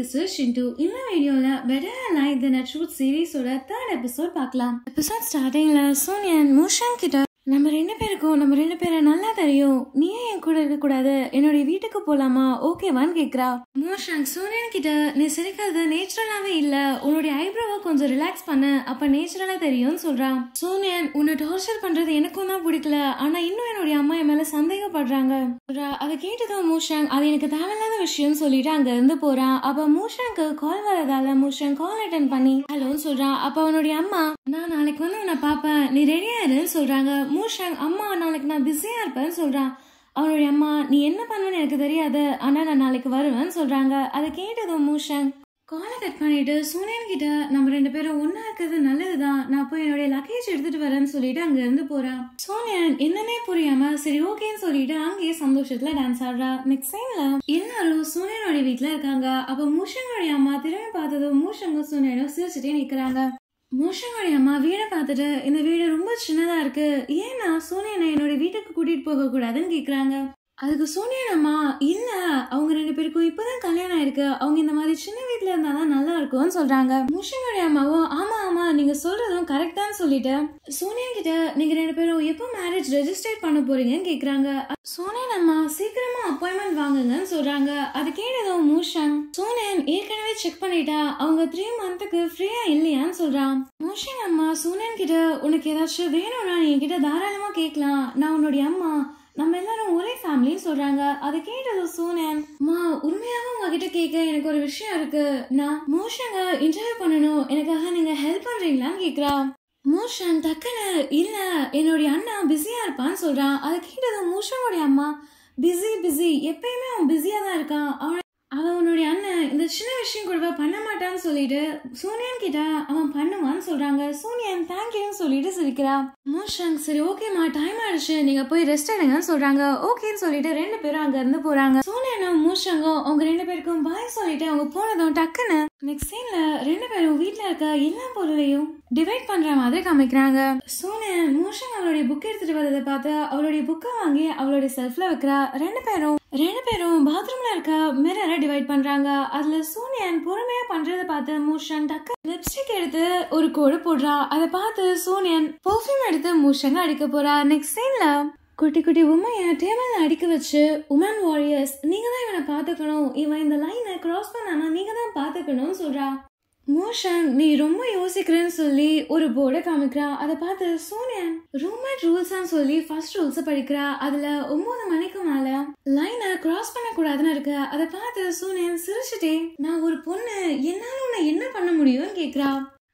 Mister ஷின்டு இந்த வீடியோல பெட்டர் லைக் தென் ட்ரூத் சீரிஸோட தேர்ட் எபிசோட் பார்க்கலாம் எபிசோட் ஸ்டார்டிங்ல சோனியன் மூஷான் கிட்ட நம்ம ரெண்டு பேருக்கும் நம்ம ரெண்டு பேரை நல்லா தெரியும் நீ ஏன் என் கூட இருக்க கூடாது என்னுடைய வீட்டுக்கு போலாமா ஓகேவான்னு கேக்குறா மூஷாங் சோனியன் கிட்ட நீ சிரிக்கிறது நேச்சுரலாவே இல்ல உன்னுடைய ஐப்ரோவை கொஞ்சம் ரிலாக்ஸ் பண்ணு அப்ப நேச்சுரலா தெரியும்னு சொல்றான் சோனியன் உன்னை டார்ச்சர் பண்றது எனக்கும் தான் பிடிக்கல ஆனா இன்னும் என்னுடைய அம்மா என் மேல சந்தேகப்படுறாங்க சொல்றா. அதை கேட்டதும் மூஷாங் அது எனக்கு தேவையில்லாத விஷயம் சொல்லிட்டு அங்க இருந்து போறான் அப்ப மூஷாங்க்கு கால் வரதால மூஷாங் கால் அட்டன் பண்ணி ஹலோன்னு சொல்றான் அப்ப அவனுடைய அம்மா நான் நாளைக்கு வந்து உன்னை பாப்பேன் நீ ரெடியா இருன்னு சொல்றாங்க மூஷாங் அம்மா நாளைக்கு நான் பிஸியா இருப்பேன்னு சொல்றான் அவனுடைய அம்மா நீ என்ன பண்ணுவேன்னு எனக்கு தெரியாது ஆனா நான் நாளைக்கு வருவேன்னு சொல்றாங்க அதை கேட்டதும் மூஷாங் காலை கட் பண்ணிட்டு சூனியன் கிட்ட நம்ம ரெண்டு பேரும் ஒன்னா இருக்கிறது நல்லதுதான் நான் போய் என்னுடைய லக்கேஜ் எடுத்துட்டு வரேன்னு சொல்லிட்டு அங்க இருந்து போறான் சோனியன் என்னன்னே புரியாம சரி ஓகேன்னு சொல்லிட்டு அங்கேயே சந்தோஷத்துல டான்ஸ் ஆடுறா நெக்ஸ்ட் டைம்ல எல்லாரும் சூனியனோட வீட்ல இருக்காங்க அப்ப மூஷங்களுடைய அம்மா திரும்பி பார்த்ததும் மூஷங்க சூனியனும் சிரிச்சுட்டே நிக்கிறாங்க மூஷங்களுடைய அம்மா வீடை பார்த்துட்டு இந்த வீடு ரொம்ப சின்னதா இருக்கு ஏன்னா சூனியனை என்னோட வீட்டுக்கு கூட்டிட்டு போக கூடாதுன்னு கேக்குறாங்க அதுக்கு சோனியன் அம்மா இல்ல அவங்க ரெண்டு பேருக்கும் இப்பதான் கல்யாணம் ஆயிருக்கு அவங்க இந்த மாதிரி சின்ன வீட்ல இருந்தாதான் நல்லா இருக்கும்னு சொல்றாங்க முஷங்களுடைய அம்மாவும் ஆமா ஆமா நீங்க சொல்றதும் கரெக்டான்னு சொல்லிட்டு சோனியன் கிட்ட நீங்க ரெண்டு பேரும் எப்போ மேரேஜ் ரெஜிஸ்டர் பண்ண போறீங்கன்னு கேக்குறாங்க சோனியன் அம்மா சீக்கிரமா அப்பாயின்மெண்ட் வாங்குங்கன்னு சொல்றாங்க அது கேட்டதும் மூஷங் சோனியன் ஏற்கனவே செக் பண்ணிட்டா அவங்க த்ரீ மந்த்துக்கு ஃப்ரீயா இல்லையான்னு சொல்றான் மூஷங் அம்மா சோனியன் கிட்ட உனக்கு ஏதாச்சும் வேணும்னா நீ என்கிட்ட தாராளமா கேட்கலாம் நான் உன்னுடைய அம்மா நம்ம எல்லாரும் ஒரே ஃபேமிலின்னு சொல்றாங்க அதை கேட்டது சூனியன் மா உண்மையாவே உங்ககிட்ட கேட்க எனக்கு ஒரு விஷயம் இருக்கு நான் மோஷங்க இன்டர்வியூ பண்ணணும் எனக்காக நீங்க ஹெல்ப் பண்றீங்களான்னு கேக்குறா மோஷன் டக்குன்னு இல்ல என்னுடைய அண்ணா பிஸியா இருப்பான்னு சொல்றான் அதை கேட்டது மோஷனுடைய அம்மா பிஸி பிஸி எப்பயுமே அவன் பிஸியா தான் இருக்கான் அவன் அவன் உன்னுடைய அண்ணன் இந்த சின்ன விஷயம் கூட பண்ண மாட்டான்னு சொல்லிட்டு சூனியன் கிட்ட அவன் பண்ணுவான்னு சொல்றாங்க சூனியன் தேங்க்யூன்னு சொல்லிட்டு சிரிக்கிறா மோஷன் சரி ஓகேம்மா டைம் ஆயிடுச்சு நீங்க போய் ரெஸ்ட் எடுங்கன்னு சொல்றாங்க ஓகேன்னு சொல்லிட்டு ரெண்டு பேரும் அங்க இருந்து போறாங்க சூனியனும் மூஷங்கும் அவங்க ரெண்டு பேருக்கும் பாய் சொல்லிட்டு அவங்க போனதும் டக்குன்னு நெக்ஸ்ட் சீன்ல ரெண்டு பேரும் வீட்ல இருக்க எல்லா பொருளையும் டிவைட் பண்ற மாதிரி காமிக்கிறாங்க சூனியன் மூஷன் அவளுடைய புக் எடுத்துட்டு வரதை பார்த்து அவளுடைய புக்கை வாங்கி அவளுடைய செல்ஃப்ல வைக்கிறா ரெண்டு பேரும் ரெண்டு பேரும் பாத்ரூம்ல இருக்க மிரரை டிவைட் பண்றாங்க அதுல சூனியன் பொறுமையா பண்றத பார்த்து மூஷன் டக்கு லிப்ஸ்டிக் எடுத்து ஒரு கோடு போடுறா அதை பார்த்து சூனியன் பெர்ஃப்யூம் எடுத்து மூஷங்க அடிக்க போறா நெக்ஸ்ட் சீன்ல குட்டி குட்டி உண்மைய டேபிள்ல அடிக்க வச்சு உமன் வாரியர்ஸ் நீங்க தான் இவனை பாத்துக்கணும் இவன் இந்த லைனை கிராஸ் பண்ணாம நீங்க தான் பாத்துக்கணும்னு சொல்றா மோஷன் நீ ரொம்ப யோசிக்கிறேன்னு சொல்லி ஒரு போர்டை காமிக்கிறா அதை பார்த்து சோனியன் ரூம்மேட் ரூல்ஸ்னு சொல்லி ஃபர்ஸ்ட் ரூல்ஸ் படிக்கிறா அதுல ஒன்பது மணிக்கு மேல லைனை கிராஸ் பண்ண கூடாதுன்னு இருக்கு அதை பார்த்து சோனியன் சிரிச்சுட்டே நான் ஒரு பொண்ணு என்னால உன்னை என்ன பண்ண முடியும்னு கேக்குறா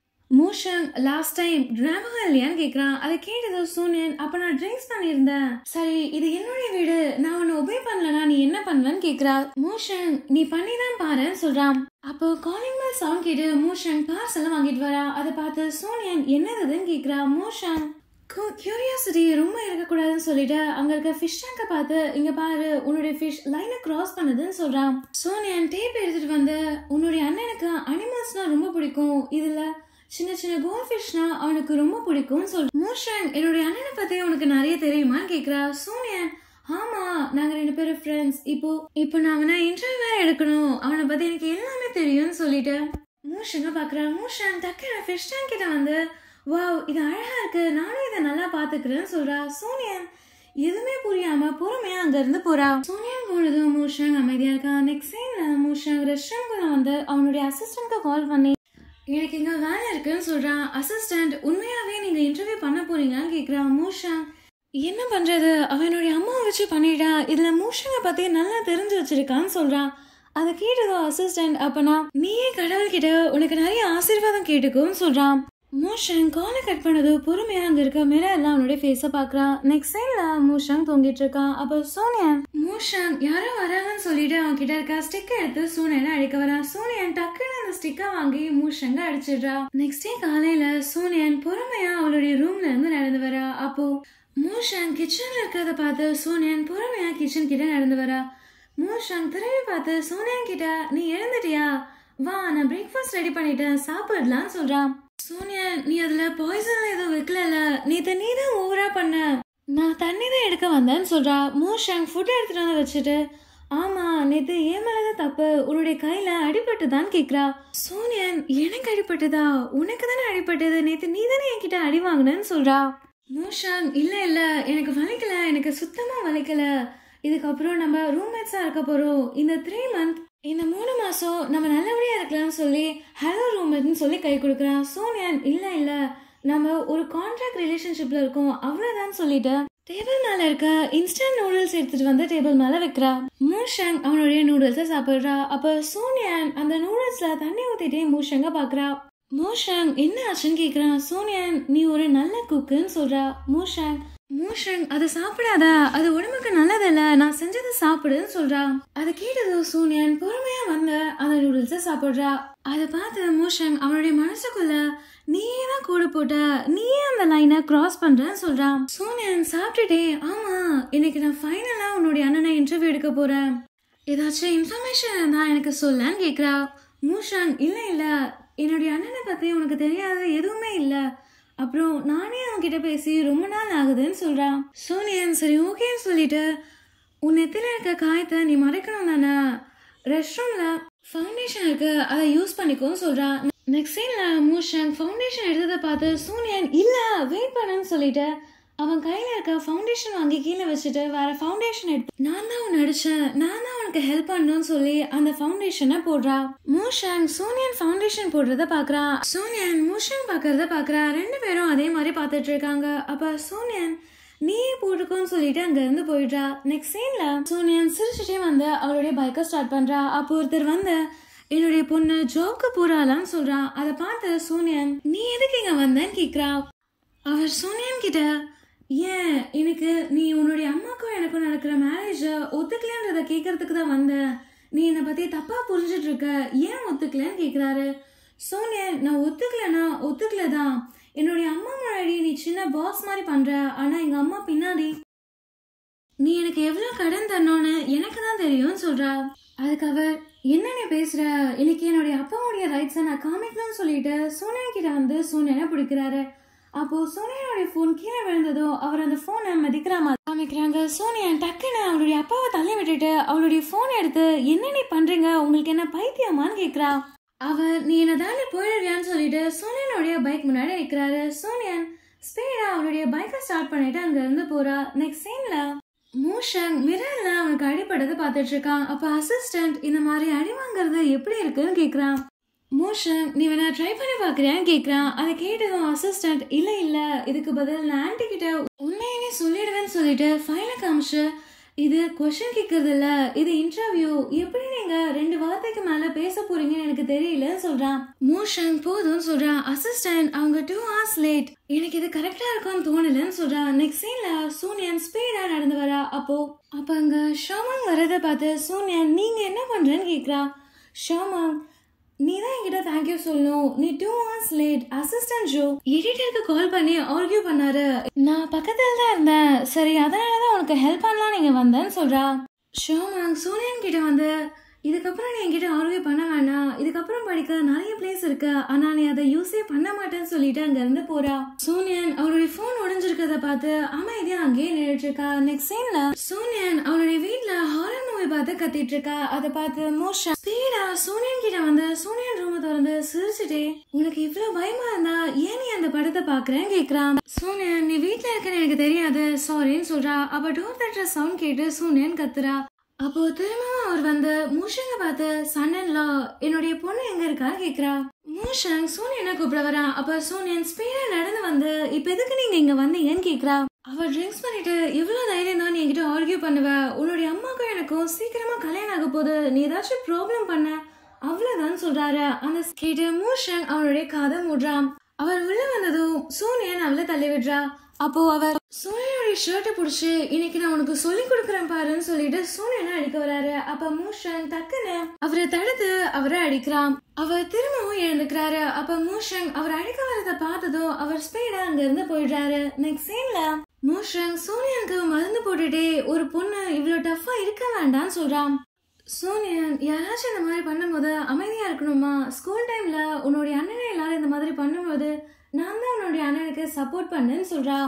மோஷன் லாஸ்ட் டைம் ஞாபகம் இல்லையான்னு கேக்குறான் அதை கேட்டது சூனியன் அப்ப நான் ட்ரிங்க்ஸ் பண்ணியிருந்தேன் சரி இது என்னுடைய வீடு நான் உன்னை ஒபே பண்ணலனா நீ என்ன பண்ணுவேன்னு கேக்குறா மோஷன் நீ பண்ணி தான் பாருன்னு சொல்றான் அப்போ காலிங் பெல் சவுண்ட் கேட்டு மோஷன் பார்சல் வாங்கிட்டு வரா அதை பார்த்து சோனியன் என்னதுன்னு கேக்குறா மோஷன் கியூரியாசிட்டி ரொம்ப இருக்கக்கூடாதுன்னு சொல்லிட்டு அங்க இருக்க ஃபிஷ் டேங்க பார்த்து இங்க பாரு உன்னுடைய ஃபிஷ் லைனை கிராஸ் பண்ணுதுன்னு சொல்றான் சோனியன் டேப் எடுத்துட்டு வந்து உன்னுடைய அண்ணனுக்கு அனிமல்ஸ்னா ரொம்ப பிடிக்கும் இதுல சின்ன சின்ன கோல்ட் ஃபிஷ்னா அவனுக்கு ரொம்ப பிடிக்கும்னு சொல் மோஷன் என்னுடைய அண்ணனை பத்தி உனக்கு நிறைய தெரியுமான்னு கேக்குறா சோனியன் ஆமா நாங்க ரெண்டு பேரும் ஃப்ரெண்ட்ஸ் இப்போ இப்போ நான் அவனை இன்டர்வியூ வேற எடுக்கணும் அவனை பத்தி எனக்கு எல்லாமே தெரியும்னு சொல்லிட்டு மூஷங்க பாக்குறா மூஷன் டக்குனு ஃபிஷ் டேங்க் கிட்ட வந்து வாவ் இது அழகா இருக்கு நானும் இதை நல்லா பாத்துக்கிறேன்னு சொல்றா சோனியன் எதுவுமே புரியாம பொறுமையா அங்க இருந்து போறா சோனியன் போனதும் மூஷங் அமைதியா இருக்கா நெக்ஸ்ட் சீன்ல மூஷங் ரெஸ்ட் ரூம்குள்ள வந்து அவனுடைய அசிஸ்டன்ட்க்கு கால் பண்ணி எனக்கு இங்க வேலை இருக்குன்னு சொல்றான் அசிஸ்டன்ட் உண்மையாவே நீங்க இன்டர்வியூ பண்ண போறீங்களான்னு கேக்குறான் மூஷா என்ன பண்றது அவனுடைய அம்மாவை வச்சு பண்ணிட்டா இதுல மூஷங்க பத்தி நல்லா தெரிஞ்சு வச்சிருக்கான்னு சொல்றான் அதை கேட்டதோ அசிஸ்டன்ட் அப்பனா நீயே கடவுள் கிட்ட உனக்கு நிறைய ஆசீர்வாதம் கேட்டுக்கோன்னு சொல்றான் மூஷன் காலை கட் பண்ணது பொறுமையா அங்க இருக்க மேல எல்லாம் அவனுடைய ஃபேஸ பாக்குறான் நெக்ஸ்ட் சைட்ல மூஷன் தொங்கிட்டு இருக்கான் அப்போ சோனியன் மூஷன் யாரோ வராங்கன்னு சொல்லிட்டு அவன் கிட்ட இருக்க ஸ்டிக் எடுத்து சூனியனை அடிக்க வரான் சூனியன் டக்குன்னு அந்த ஸ்டிக்கை வாங்கி மூஷங்க அடிச்சிடுறா நெக்ஸ்ட் டே காலையில சூனியன் பொறுமையா அவளுடைய ரூம்ல இருந்து நடந்து வரா அப்போ மூஷன் கிச்சன்ல இருக்கிறத பார்த்து சூனியன் பொறுமையா கிச்சன் கிட்ட நடந்து வரா மூஷன் திரும்பி பார்த்து சோனியன் கிட்ட நீ எழுந்துட்டியா வா நான் பிரேக்ஃபாஸ்ட் ரெடி பண்ணிட்டேன் சாப்பிடலாம்னு சொல்றான் சோனியா நீ அதுல பாய்சன் எதுவும் வைக்கல நேத்து நீ தான் ஓவரா பண்ண நான் தண்ணி தான் எடுக்க வந்தேன்னு சொல்றா மூஷங் ஃபுட் எடுத்துட்டு வந்து வச்சுட்டு ஆமா நேத்து ஏன் மேலதான் தப்பு உன்னுடைய கையில அடிபட்டுதான் கேக்குறா சோனியன் எனக்கு அடிபட்டதா உனக்கு தானே அடிபட்டது நேத்து நீ தானே என்கிட்ட அடி வாங்கினேன்னு சொல்றா மூஷாங் இல்ல இல்ல எனக்கு வலிக்கல எனக்கு சுத்தமா வலிக்கல இதுக்கப்புறம் நம்ம ரூம்மேட்ஸா இருக்க போறோம் இந்த த்ரீ மந்த் இந்த மூணு மாசம் நம்ம நல்லபடியா இருக்கலாம்னு சொல்லி ஹலோ ரூம்மேட்னு சொல்லி கை கொடுக்குறான் சோனியன் இல்ல இல்ல நம்ம ஒரு கான்ட்ராக்ட் ரிலேஷன்ஷிப்ல இருக்கோம் அவ்வளவுதான் சொல்லிட்டு டேபிள் மேல இருக்க இன்ஸ்டன்ட் நூடுல்ஸ் எடுத்துட்டு வந்து டேபிள் மேல வைக்கிறா மூஷங் அவனுடைய நூடுல்ஸை சாப்பிடுறா அப்ப சோனியன் அந்த நூடுல்ஸ்ல தண்ணி ஊத்திட்டே மூஷங்க பாக்குறா மூஷங் என்ன ஆச்சுன்னு கேக்குறான் சோனியன் நீ ஒரு நல்ல குக்குன்னு சொல்றா மூஷங் மூஷங் அதை சாப்பிடாத அது உடம்புக்கு நல்லதில்ல நான் செஞ்சதை சாப்பிடுன்னு சொல்றா அதை கேட்டதும் சூனியன் பொறுமையா வந்து அந்த நூடுல்ஸை சாப்பிடுறா அதை பார்த்து மூஷங் அவனுடைய மனசுக்குள்ள நீயே தான் கூட போட்ட நீயே அந்த லைனை கிராஸ் பண்றேன்னு சொல்றான் சோனியன் சாப்பிட்டுட்டே ஆமா இன்னைக்கு நான் ஃபைனலா உன்னுடைய அண்ணனை இன்டர்வியூ எடுக்க போறேன் ஏதாச்சும் இன்ஃபர்மேஷன் இருந்தா எனக்கு சொல்லன்னு கேக்குறா மூஷாங் இல்ல இல்ல என்னுடைய அண்ணனை பத்தி உனக்கு தெரியாத எதுவுமே இல்ல அப்புறம் நானே அவன்கிட்ட பேசி ரொம்ப நாள் ஆகுதுன்னு சொல்றான் சோனியன் சரி ஓகேன்னு சொல்லிட்டு உன் நெத்தில இருக்க காயத்தை நீ மறைக்கணும் தானே ரெஸ்ட் ரூம்ல ஃபவுண்டேஷன் இருக்கு அதை யூஸ் பண்ணிக்கோன்னு சொல்றான் நெக்ஸ்ட் சீன்ல மூஷன் ஃபவுண்டேஷன் எடுத்ததை பார்த்து சூனியன் இல்ல வெயிட் பண்ணுன்னு சொல்லிட்டு அவன் கையில இருக்க ஃபவுண்டேஷன் வாங்கி கீழே வச்சுட்டு வேற ஃபவுண்டேஷன் எடுத்து நான் தான் உன்னை அடிச்சேன் நான் தான் உனக்கு ஹெல்ப் பண்ணணும்னு சொல்லி அந்த ஃபவுண்டேஷனை போடுறா மூஷன் சூனியன் ஃபவுண்டேஷன் போடுறத பாக்குறா சூனியன் மூஷன் பாக்குறத பாக்குறா ரெண்டு பேரும் அதே மாதிரி பார்த்துட்டு இருக்காங்க அப்ப சூனியன் நீயே போட்டுக்கோன்னு சொல்லிட்டு அங்க இருந்து போயிடுறா நெக்ஸ்ட் சீன்ல சூனியன் சிரிச்சுட்டே வந்து அவளுடைய பைக்கை ஸ்டார்ட் பண்றா அப்போ ஒருத்தர் வந்து என்னுடைய பொண்ணு ஜோக்கு போறாளான்னு சொல்றான் அதை பார்த்து சூனியன் நீ எதுக்கு இங்க வந்தேன்னு கேக்குறா அவர் சோனியன் கிட்ட ஏன் எனக்கு நீ உன்னுடைய அம்மாக்கும் எனக்கும் நடக்கிற மேரேஜ ஒத்துக்கலன்றத கேட்கறதுக்கு தான் வந்தேன் நீ என்னை பத்தி தப்பா புரிஞ்சிட்டு இருக்க ஏன் ஒத்துக்கலன்னு கேக்குறாரு சோனியன் நான் ஒத்துக்கலனா ஒத்துக்கல தான் என்னுடைய அம்மா முன்னாடி நீ சின்ன பாஸ் மாதிரி பண்ற ஆனா எங்க அம்மா பின்னாடி நீ எனக்கு எவ்வளவு கடன் தரணும்னு எனக்கு தான் தெரியும்னு சொல்றா அதுக்கு அவர் என்ன நீ பேசுற இன்னைக்கு என்னுடைய அப்பாவுடைய ரைட்ஸை நான் காமிக்கணும்னு சொல்லிட்டு சோனியா கிட்ட வந்து சோனியனை பிடிக்கிறாரு அப்போ சோனியாவுடைய ஃபோன் கீழே விழுந்ததோ அவர் அந்த ஃபோனை மதிக்கிற மாதிரி காமிக்கிறாங்க சோனியா டக்குன்னு அவளுடைய அப்பாவை தள்ளி விட்டுட்டு அவளுடைய ஃபோன் எடுத்து என்ன நீ பண்றீங்க உங்களுக்கு என்ன பைத்தியமான்னு கேக்குறா அவர் நீ என்ன தாண்டி போயிடுவியான்னு சொல்லிட்டு சோனியனுடைய பைக் முன்னாடி நிற்கிறாரு சோனியன் ஸ்பீடா அவளுடைய பைக்கை ஸ்டார்ட் பண்ணிட்டு அங்க இருந்து போறா நெக்ஸ்ட் சீன்ல மூஷங் மிரர்ல அவனுக்கு அடிபடுறது பார்த்துட்டு இருக்கான் அப்ப அசிஸ்டன்ட் இந்த மாதிரி அடி வாங்குறது எப்படி இருக்குன்னு கேக்குறான் மோஷன் நீ வேணா ட்ரை பண்ணி பாக்குறியான்னு கேக்குறான் அதை கேட்டதும் அசிஸ்டன்ட் இல்ல இல்ல இதுக்கு பதில் நான் ஆன்டி கிட்ட உண்மையிலே சொல்லிடுவேன்னு சொல்லிட்டு ஃபைல காமிச்சு இது கொஸ்டின் கேட்கறது இல்ல இது இன்டர்வியூ எப்படி நீங்க ரெண்டு வார்த்தைக்கு மேல பேச போறீங்கன்னு எனக்கு தெரியலன்னு சொல்றான் மோஷன் போதும் சொல்றான் அசிஸ்டன்ட் அவங்க டூ ஹவர்ஸ் லேட் எனக்கு இது கரெக்டா இருக்கும்னு தோணலன்னு சொல்றான் நெக்ஸ்ட் சீன்ல சூனியன் ஸ்பீடா நடந்து வரா அப்போ அப்ப அங்க ஷாமங் வரதை பார்த்து சூனியன் நீங்க என்ன பண்றேன்னு கேக்குறா ஷாமங் நீ தான் என்கிட்ட தேங்க்யூ சொல்லணும் நீ டூ ஹவர்ஸ் லேட் அசிஸ்டன்ட் ஜோ எடிட்டருக்கு கால் பண்ணி ஆர்கியூ பண்ணாரு நான் பக்கத்துல தான் இருந்தேன் சரி அதனால தான் உனக்கு ஹெல்ப் பண்ணலாம் நீங்க வந்தேன்னு சொல்றா ஷோமாங் சூரியன் கிட்ட வந்து இதுக்கப்புறம் நீ என்கிட்ட ஆர்கியூ பண்ண வேணாம் இதுக்கப்புறம் படிக்க நிறைய பிளேஸ் இருக்கு ஆனா நீ அதை யூஸே பண்ண மாட்டேன்னு சொல்லிட்டு அங்க இருந்து போறா சூனியன் அவளுடைய போன் உடைஞ்சிருக்கத பார்த்து அமைதியா அங்கேயே நின்றுட்டு இருக்கா நெக்ஸ்ட் சீன்ல சூனியன் அவளுடைய வீட்ல ஹாரர் மூவி பார்த்து கத்திட்டு இருக்கா அதை பார்த்து மோஷா ஸ்பீடா சூனியன் கிட்ட வந்து சூனியன் ரூம் திறந்து சிரிச்சுட்டே உனக்கு இவ்வளவு பயமா இருந்தா ஏன் நீ அந்த படத்தை பாக்குறேன்னு கேக்குறான் சூனியன் நீ வீட்ல இருக்கன்னு எனக்கு தெரியாது சாரின்னு சொல்றா அப்ப டோர் தட்டுற சவுண்ட் கேட்டு சூனியன் கத்துறா அப்போ திரும்பவும் அவர் வந்து மூஷங்க பார்த்து சன்னன்லா என்னுடைய பொண்ணு எங்க இருக்கா கேக்குறா மூஷங் சூனியனை கூப்பிட வரான் அப்ப சூனியன் ஸ்பீடா நடந்து வந்து இப்ப எதுக்கு நீங்க இங்க வந்தீங்கன்னு கேக்குறா அவ ட்ரிங்க்ஸ் பண்ணிட்டு எவ்வளவு தைரியம் தான் நீ என்கிட்ட ஆர்கியூ பண்ணுவ உன்னுடைய அம்மாக்கும் எனக்கும் சீக்கிரமா கல்யாணம் ஆக போகுது நீ ஏதாச்சும் ப்ராப்ளம் பண்ண அவ்வளவுதான் சொல்றாரு அந்த கேட்டு மூஷன் அவனுடைய காதை மூடுறான் அவர் உள்ள வந்ததும் சூனியன் அவளை தள்ளி விடுறா அப்போ அவர் சூரியனுடைய ஷர்ட்டை பிடிச்சி இன்னைக்கு நான் உனக்கு சொல்லி கொடுக்குறேன் பாருன்னு சொல்லிட்டு சூரியனை அடிக்க வராரு அப்ப மூஷன் டக்குன்னு அவரை தடுத்து அவரை அடிக்கிறான் அவர் திரும்பவும் எழுந்துக்கிறாரு அப்ப மூஷன் அவர் அடிக்க வரத பார்த்ததும் அவர் ஸ்பீடா அங்க இருந்து போயிடுறாரு நெக்ஸ்ட் சீன்ல மூஷன் சூரியனுக்கு மருந்து போட்டுட்டே ஒரு பொண்ணு இவ்வளவு டஃபா இருக்க வேண்டாம்னு சொல்றான் சோனியன் யாராச்சும் இந்த மாதிரி பண்ணும்போது அமைதியா இருக்கணுமா ஸ்கூல் டைம்ல உன்னுடைய அண்ணனை எல்லாரும் இந்த மாதிரி பண்ணும்போது நான் தான் உன்னுடைய அண்ணனுக்கு சப்போர்ட் பண்ணேன்னு சொல்றா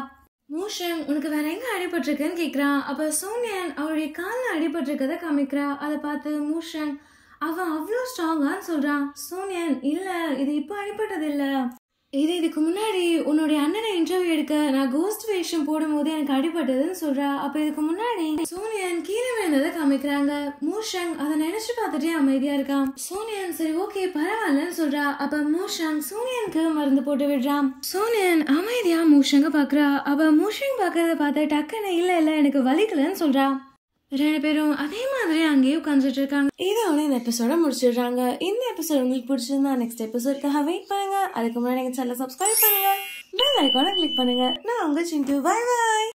மூஷன் உனக்கு வேற எங்க அடிபட்டிருக்குன்னு கேக்குறான் அப்ப சோனியன் அவளுடைய காலில் அடிபட்டிருக்கத காமிக்கிறா அதை பார்த்து மூஷன் அவன் அவ்வளோ ஸ்ட்ராங்கான்னு சொல்றான் சோனியன் இல்ல இது இப்போ அடிபட்டது இல்ல இது இதுக்கு முன்னாடி உன்னுடைய அண்ணனை இன்டர்வியூ எடுக்க நான் கோஸ்ட் வேஷம் போடும்போது எனக்கு அடிபட்டதுன்னு சொல்றா அப்ப இதுக்கு முன்னாடி சோனியன் கீழே விழுந்ததை காமிக்கிறாங்க மூஷங் அதை நினைச்சு பார்த்துட்டே அமைதியா இருக்கான் சோனியன் சரி ஓகே பரவாயில்லன்னு சொல்றா அப்ப மூஷங் சோனியனுக்கு மருந்து போட்டு விடுறான் சோனியன் அமைதியா மூஷங்க பாக்குறா அவ மூஷங் பாக்குறத பார்த்து டக்குன்னு இல்ல இல்ல எனக்கு வலிக்கலன்னு சொல்றா ரெண்டு பேரும் அதே மாதிரி அங்கேயே உட்காந்துட்டு இருக்காங்க இதோட இந்த எபிசோட முடிச்சிடுறாங்க இந்த எபிசோட் உங்களுக்கு பிடிச்சிருந்தா நெக்ஸ்ட் எபிசோட்காக வெயிட் பண்ணுங்க அதுக்கு முன்னாடி எங்க சேனல் சப்ஸ்கிரைப் பண்ணுங்க பெல் ஐக்கானை கிளிக் பண்ணுங்க நான் உங்க சிண்டு பை பாய்